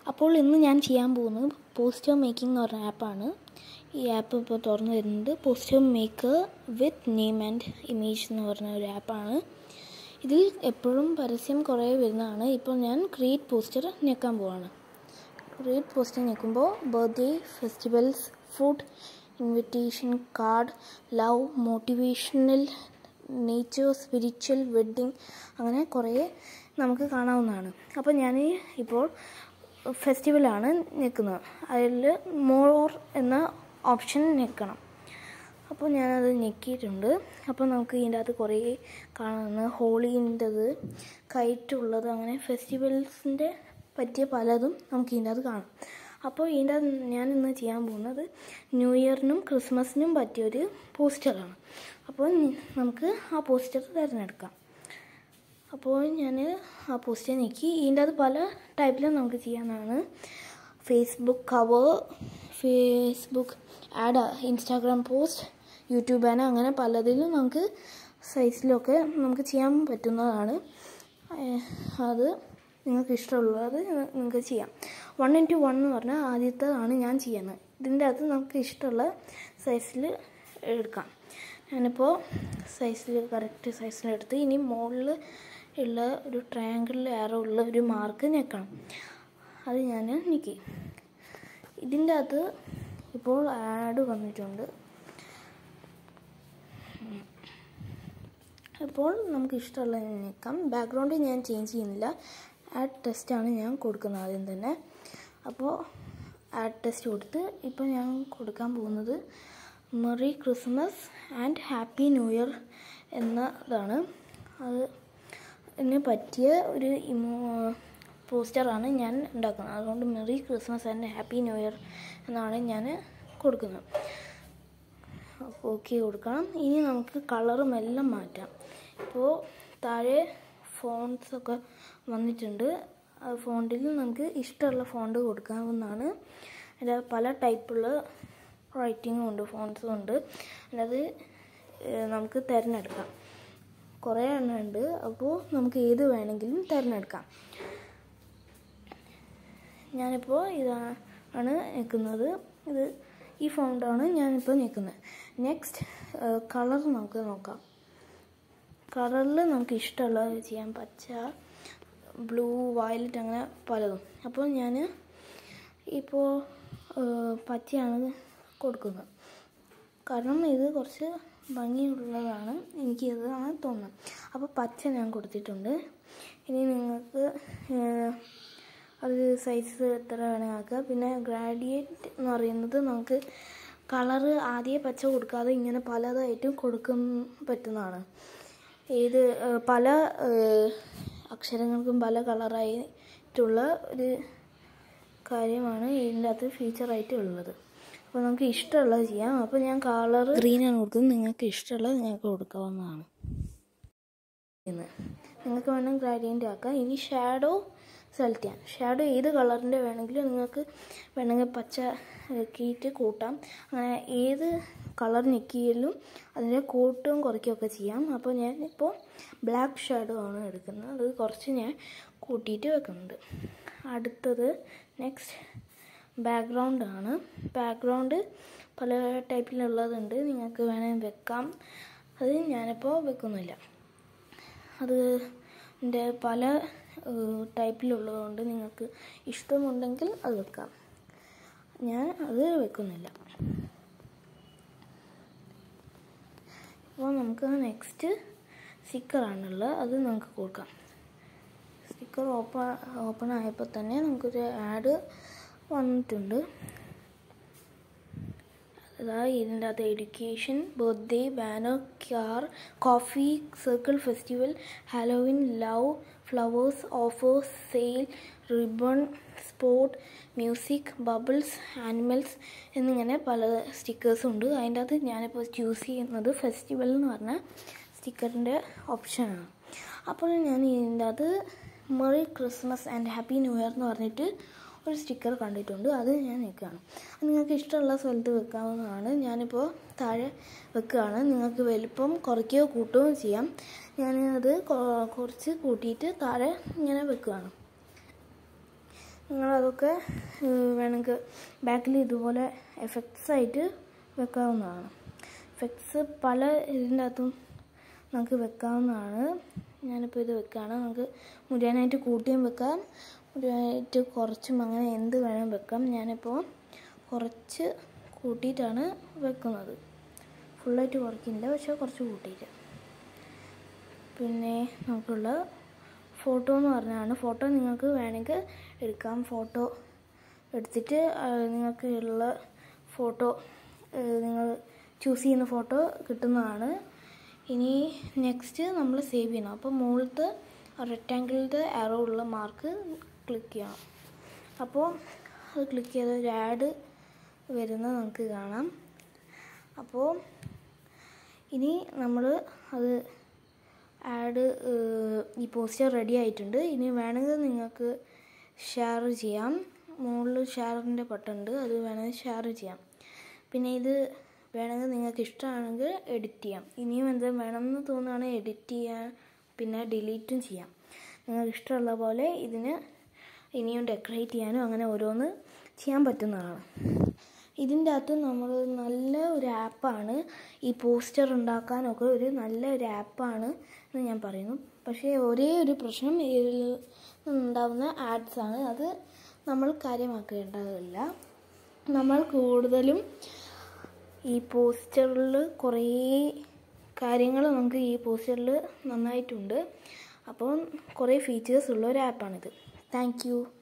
അപ്പോൾ ഇന്ന് ഞാൻ ചെയ്യാൻ പോകുന്നത് പോസ്റ്റർ മേക്കിംഗ് എന്ന് പറഞ്ഞ ആപ്പാണ് ഈ ആപ്പ് ഇപ്പോൾ തുറന്നു വരുന്നത് poster maker with name and image എന്ന് പറഞ്ഞ ഒരു ആപ്പാണ് ഇതിൽ എപ്പോഴും പരസ്യം കുറേ വരുന്നതാണ് ഇപ്പോൾ ഞാൻ ക്രിയേറ്റ് പോസ്റ്റർ ഞെക്കാൻ പോവാണ് ക്രിയേറ്റ് പോസ്റ്റർ ഞെക്കുമ്പോൾ birthday festivals food invitation card love motivational nature spiritual wedding അങ്ങനെ കുറേ നമുക്ക് കാണാവുന്നതാണ് അപ്പോൾ ഞാൻ ഇപ്പോൾ ഫെസ്റ്റിവലാണ് നിൽക്കുന്നത് അതിൽ മോർ എന്ന ഓപ്ഷൻ ഞെക്കണം അപ്പോൾ ഞാനത് ഞെക്കിയിട്ടുണ്ട് അപ്പോൾ നമുക്ക് ഇതിൻ്റെ അകത്ത് കുറേ കാണുന്ന ഹോളീൻ്റെത് കയറ്റുള്ളത് അങ്ങനെ ഫെസ്റ്റിവൽസിൻ്റെ പറ്റിയ പലതും നമുക്ക് ഇതിൻ്റെ അകത്ത് കാണാം അപ്പോൾ ഇതിൻ്റെ അകത്ത് ഞാൻ ഇന്ന് ചെയ്യാൻ പോകുന്നത് ന്യൂ ഇയറിനും ക്രിസ്മസിനും പറ്റിയൊരു പോസ്റ്ററാണ് അപ്പോൾ നമുക്ക് ആ പോസ്റ്റർ തിരഞ്ഞെടുക്കാം അപ്പോൾ ഞാൻ ആ പോസ്റ്റർ നീക്കി ഇതിൻ്റെ അത് പല ടൈപ്പിലും നമുക്ക് ചെയ്യാവുന്നതാണ് Facebook cover Facebook ad Instagram post YouTube ആന അങ്ങനെ പലതിലും നമുക്ക് സൈസിലൊക്കെ നമുക്ക് ചെയ്യാൻ പറ്റുന്നതാണ് അത് നിങ്ങൾക്ക് ഇഷ്ടമുള്ളത് നിങ്ങൾക്ക് ചെയ്യാം വൺ ഇൻറ്റു വൺ എന്ന് പറഞ്ഞാൽ ആദ്യത്തേതാണ് ഞാൻ ചെയ്യുന്നത് ഇതിൻ്റെ അകത്ത് നമുക്ക് ഇഷ്ടമുള്ള സൈസിൽ എടുക്കാം ഞാനിപ്പോൾ സൈസിൽ കറക്റ്റ് സൈസിലെടുത്ത് ഇനി മുകളിൽ ഉള്ള ഒരു ട്രയാങ്കിളിൽ ആരോ ഉള്ള ഒരു മാർക്ക് ഞെക്കണം അത് ഞാൻ നീക്കി ഇതിൻ്റെ അകത്ത് ഇപ്പോൾ ആഡ് വന്നിട്ടുണ്ട് ഇപ്പോൾ നമുക്ക് ഇഷ്ടമുള്ള നിൽക്കാം ബാക്ക്ഗ്രൗണ്ട് ഞാൻ ചേഞ്ച് ചെയ്യുന്നില്ല ആഡ് ടെസ്റ്റാണ് ഞാൻ കൊടുക്കുന്നത് ആദ്യം തന്നെ അപ്പോൾ ആഡ് ടെസ്റ്റ് കൊടുത്ത് ഇപ്പോൾ ഞാൻ കൊടുക്കാൻ പോകുന്നത് merry Christmas and happy new year എന്നതാണ് അത് ഇതിന് പറ്റിയ ഒരു ഇമോ പോസ്റ്ററാണ് ഞാൻ ഉണ്ടാക്കുന്നത് അതുകൊണ്ട് merry Christmas and happy new year എന്നാണ് ഞാൻ കൊടുക്കുന്നത് ഓക്കെ കൊടുക്കണം ഇനി നമുക്ക് കളറും എല്ലാം മാറ്റാം ഇപ്പോൾ താഴെ ഫോൺസൊക്കെ വന്നിട്ടുണ്ട് ആ ഫോണ്ടിൽ നമുക്ക് ഇഷ്ടമുള്ള ഫോണ്ട് കൊടുക്കാവുന്നതാണ് അതിൽ പല ടൈപ്പുള്ള റൈറ്റിങ്ങും ഉണ്ട് ഫോൺസും ഉണ്ട് അത് നമുക്ക് തിരഞ്ഞെടുക്കാം കുറേ എണ്ണം ഉണ്ട് അപ്പോൾ നമുക്ക് ഏത് വേണമെങ്കിലും തിരഞ്ഞെടുക്കാം ഞാനിപ്പോൾ ഇതാണ് നിൽക്കുന്നത് ഇത് ഈ ഫോണ്ടാണ് ഞാനിപ്പോൾ നിൽക്കുന്നത് നെക്സ്റ്റ് കളർ നമുക്ക് നോക്കാം കളറിൽ നമുക്ക് ഇഷ്ടമുള്ളത് ചെയ്യാം പച്ച ബ്ലൂ വയലറ്റ് അങ്ങനെ പലതും അപ്പോൾ ഞാൻ ഇപ്പോൾ പച്ചയാണ് കൊടുക്കുന്നത് കാരണം ഇത് കുറച്ച് ഭംഗിയുള്ളതാണ് എനിക്ക് ഇതാണ് തോന്നുന്നത് അപ്പോൾ പച്ച ഞാൻ കൊടുത്തിട്ടുണ്ട് ഇനി നിങ്ങൾക്ക് അത് സൈസ് എത്ര വേണമെങ്കിൽ ആക്കുക പിന്നെ ഗ്രാഡിയേറ്റ് എന്ന് പറയുന്നത് നമുക്ക് കളറ് ആദ്യം പച്ച കൊടുക്കാതെ ഇങ്ങനെ പലതായിട്ടും കൊടുക്കാൻ പറ്റുന്നതാണ് ഏത് പല അക്ഷരങ്ങൾക്കും പല കളറായിട്ടുള്ള ഒരു കാര്യമാണ് ഇതിൻ്റെ അകത്ത് ഫീച്ചറായിട്ട് ഉള്ളത് അപ്പോൾ നമുക്ക് ഇഷ്ടമുള്ളത് ചെയ്യാം അപ്പോൾ ഞാൻ കളർ ഗ്രീനാണ് കൊടുക്കുന്നത് നിങ്ങൾക്ക് ഇഷ്ടമുള്ളത് നിങ്ങൾക്ക് കൊടുക്കാവുന്നതാണ് ഇന്ന് നിങ്ങൾക്ക് വേണം ഗ്രാഡിയൻ്റ് ആക്കാം ഇനി ഷാഡോ സെലക്ട് ചെയ്യാം ഷാഡോ ഏത് കളറിൻ്റെ വേണമെങ്കിലും നിങ്ങൾക്ക് വേണമെങ്കിൽ പച്ച കീറ്റ് കൂട്ടാം അങ്ങനെ ഏത് കളർ ഞെക്കിയാലും അതിൻ്റെ കൂട്ടും കുറയ്ക്കുകയൊക്കെ ചെയ്യാം അപ്പോൾ ഞാൻ ഇപ്പോൾ ബ്ലാക്ക് ഷാഡോ ആണ് എടുക്കുന്നത് അത് കുറച്ച് ഞാൻ കൂട്ടിയിട്ട് വെക്കുന്നുണ്ട് അടുത്തത് നെക്സ്റ്റ് ബാക്ക്ഗ്രൗണ്ട് ആണ് ബാക്ക്ഗ്രൗണ്ട് പല ടൈപ്പിലുള്ളതുണ്ട് നിങ്ങൾക്ക് വേണമെങ്കിൽ വെക്കാം അത് ഞാനിപ്പോൾ വെക്കുന്നില്ല അത് എൻ്റെ പല ടൈപ്പിലുള്ളതുകൊണ്ട് നിങ്ങൾക്ക് ഇഷ്ടമുണ്ടെങ്കിൽ അത് വെക്കാം ഞാൻ അത് വെക്കുന്നില്ല അപ്പോൾ നമുക്ക് നെക്സ്റ്റ് സ്റ്റിക്കറാണുള്ളത് അത് നമുക്ക് കൊടുക്കാം സ്റ്റിക്കർ ഓപ്പൺ ഓപ്പൺ ആയപ്പോൾ തന്നെ നമുക്കൊരു ആഡ് വന്നിട്ടുണ്ട് അതായത് ഇതിൻ്റെ അകത്ത് education birthday banner car coffee circle festival Halloween love flowers offers sale ribbon sport music bubbles animals എന്നിങ്ങനെ പല സ്റ്റിക്കേഴ്സും ഉണ്ട് അതിൻ്റെ അകത്ത് ഞാനിപ്പോൾ ചൂസ് ചെയ്യുന്നത് ഫെസ്റ്റിവൽ എന്ന് പറഞ്ഞ സ്റ്റിക്കറിൻ്റെ ഓപ്ഷനാണ് അപ്പോൾ ഞാൻ ഇതിൻ്റെ അകത്ത് merry Christmas and happy new year എന്ന് പറഞ്ഞിട്ട് ഒരു സ്റ്റിക്കർ കണ്ടിട്ടുണ്ട് അത് ഞാൻ വെക്കുകയാണ് നിങ്ങൾക്ക് ഇഷ്ടമുള്ള സ്ഥലത്ത് വെക്കാവുന്നതാണ് ഞാനിപ്പോൾ താഴെ വെക്കുകയാണ് നിങ്ങൾക്ക് വലുപ്പം കുറയ്ക്കുകയോ കൂട്ടുകയോ ചെയ്യാം ഞാൻ അത് കുറച്ച് കൂട്ടിയിട്ട് താഴെ ഇങ്ങനെ വെക്കുകയാണ് നിങ്ങളതൊക്കെ ഏഹ്, വേണമെങ്കിൽ ബാക്കിൽ ഇതുപോലെ എഫക്ട്സ് ആയിട്ട് വെക്കാവുന്നതാണ് എഫക്ട്സ് പല ഇതിൻ്റെ അകത്തും നമുക്ക് വെക്കാവുന്നതാണ് ഞാനിപ്പോൾ ഇത് വെക്കുകയാണ് നമുക്ക് മുഴുവനായിട്ട് കൂട്ടിയും വെക്കാം മുഴുവനായിട്ട് കുറച്ചും അങ്ങനെ എന്ത് വേണം വെക്കാം ഞാനിപ്പോൾ കുറച്ച് കൂട്ടിയിട്ടാണ് വെക്കുന്നത് ഫുള്ളായിട്ട് കുറയ്ക്കുന്നില്ല പക്ഷേ കുറച്ച് കൂട്ടിയിട്ട് പിന്നെ നമുക്കുള്ള ഫോട്ടോ എന്ന് പറഞ്ഞാണ് ഫോട്ടോ നിങ്ങൾക്ക് വേണമെങ്കിൽ എടുക്കാം ഫോട്ടോ എടുത്തിട്ട് ആ, നിങ്ങൾക്ക് ഉള്ള ഫോട്ടോ നിങ്ങൾ ചൂസ് ചെയ്യുന്ന ഫോട്ടോ കിട്ടുന്നതാണ് ഇനി നെക്സ്റ്റ് നമ്മൾ സേവ് ചെയ്യണം അപ്പോൾ മുകളിലത്തെ റെക്റ്റാങ്കിളിൻ്റെ ആറോ ഉള്ള മാർക്ക് ക്ലിക്ക് ചെയ്യണം അപ്പോൾ അത് ക്ലിക്ക് ചെയ്ത് ഒരു ആഡ് വരുന്നത് നമുക്ക് കാണാം അപ്പോൾ ഇനി നമ്മൾ അത് ആഡ് ഈ പോസ്റ്റർ റെഡി ആയിട്ടുണ്ട് ഇനി വേണമെങ്കിൽ നിങ്ങൾക്ക് ഷെയർ ചെയ്യാം മുകളിൽ ഷെയറിൻ്റെ ബട്ടൺ ഉണ്ട് അത് വേണമെങ്കിൽ ഷെയർ ചെയ്യാം പിന്നെ ഇത് വേണമെങ്കിൽ നിങ്ങൾക്ക് ഇഷ്ടമാണെങ്കിൽ എഡിറ്റ് ചെയ്യാം ഇനിയും എന്തെങ്കിലും വേണമെന്ന് തോന്നുകയാണെങ്കിൽ എഡിറ്റ് ചെയ്യാൻ പിന്നെ ഡിലീറ്റും ചെയ്യാം നിങ്ങൾക്ക് ഇഷ്ടമുള്ള പോലെ ഇതിന് ഇനിയും ഡെക്കറേറ്റ് ചെയ്യാനും അങ്ങനെ ഓരോന്ന് ചെയ്യാൻ പറ്റുന്നതാണ് ഇതിൻ്റെ അകത്ത് നമ്മൾ നല്ല ഒരു ആപ്പാണ് ഈ പോസ്റ്റർ ഉണ്ടാക്കാനൊക്കെ ഒരു നല്ല ഒരു ആപ്പാണ് എന്ന് ഞാൻ പറയുന്നു പക്ഷേ ഒരേ ഒരു പ്രശ്നം ഇതിൽ ഉണ്ടാവുന്ന ആഡ്സ് ആണ് അത് നമ്മൾ കാര്യമാക്കേണ്ടതില്ല നമ്മൾ കൂടുതലും ഈ പോസ്റ്ററിൽ കുറേ കാര്യങ്ങൾ നമുക്ക് ഈ പോസ്റ്ററിൽ നന്നായിട്ടുണ്ട് അപ്പോൾ കുറേ ഫീച്ചേഴ്സ് ഉള്ള ഒരു ആപ്പാണിത് താങ്ക് യു